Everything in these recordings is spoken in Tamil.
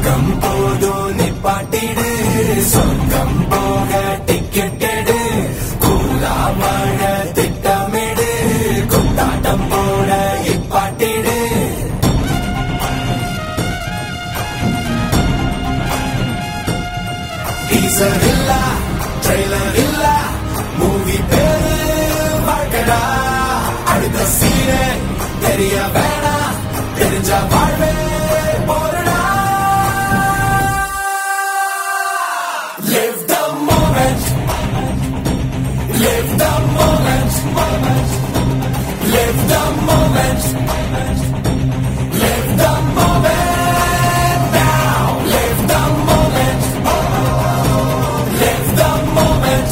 சோகம் போதும் நிப்பாட்டிடு சொர்க்கம் போக டிக்கெட் எடு கூலா வாழ திட்டமிடு குத்தாட்டம் போட இப்பாட்டிடு டீசர் இல்ல ட்ரெய்லர் இல்ல மூவி பேரு வாழ்க்கடா அடுத்த சீனே தெரிய வேணாம் தெரிஞ்ச வாழ்வே போறடா Live the moment Live the moment Live the moment Live the moment now Live the moment Live the moment.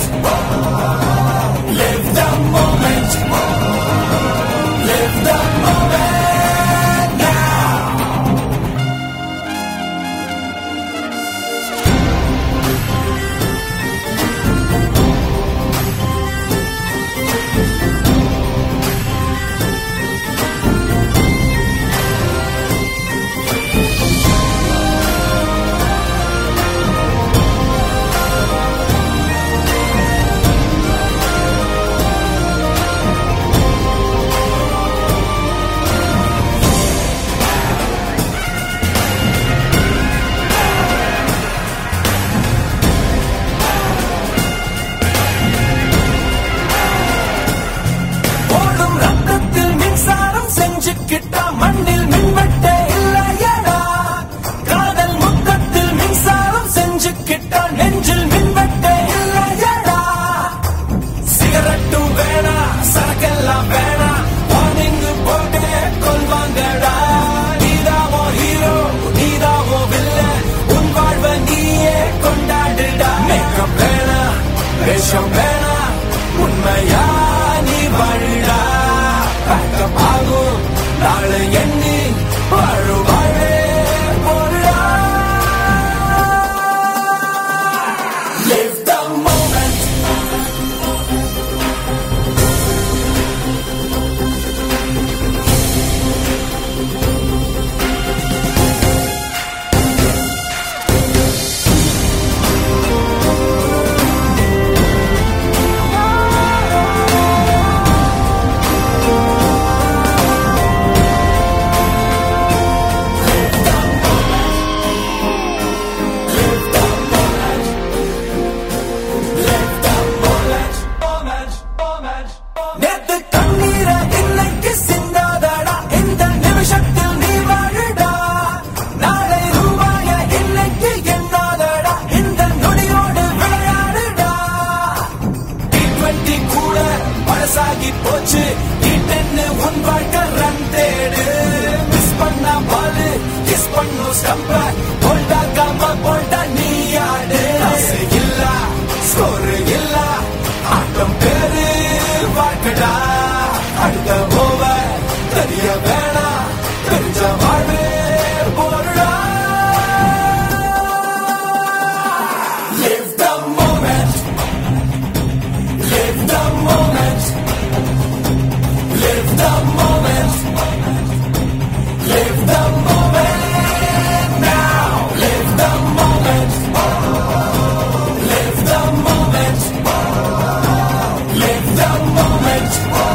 Live the moment. Live the moment now. ஓடும் ரத்தத்தில் மின்சாரம் செஞ்சுக்கிட்டா மண்ணில் மின்வெட்டே இல்லையடா காதல் முத்தத்தில் மின்சாரம் செஞ்சுக்கிட்டா நெஞ்சில் மின்வெட்டே இல்லையடா சிகரெட்டும் வேணா சரக்கெல்லாம் வேணா வார்னிங் போட்டே கொள்வாங்கடா நீதாவோ ஹீரோ நீதாவோ வில்ல உன் வாழ்வை நீயே கொண்டாடுடா மேக்கப் வேணா வேஷம் வேணா உண்மையா நீ வாழுடா பேக்கப் ஆகும் நாளை எண்ணி வாழு வாழே போடுடா Live the moment நேத்து கண்ணீர இன்னைக்கு சிந்தாதடா இந்த நிமிஷத்தில் நீ வாழுடா நாளை ரூபாய இன்னைக்கு எண்ணாதடா இந்த நொடியோடு விளையாடுடா டி டுவெண்ட்டி கூட பழசாகி போச்சு டி டென்னு உன் வாழ்க்கை ரன் தேடு மிஸ் பண்ணா பாலு கிஸ் பண்ணும் ஸ்டம்ப போல்டாக்காம போல்டா நீ ஆடு ஆசை இல்ல ஸ்கோர் இல்ல ஆட்டம் பேரு வாழ்க்கடா அடுத்த ஓவர் தெரிய வேணாம் தெரிஞ்ச வாழ்வே போடுடா Live the moment Live the moment Live the moment Live the moment now Live the moment Live the moment Live the moment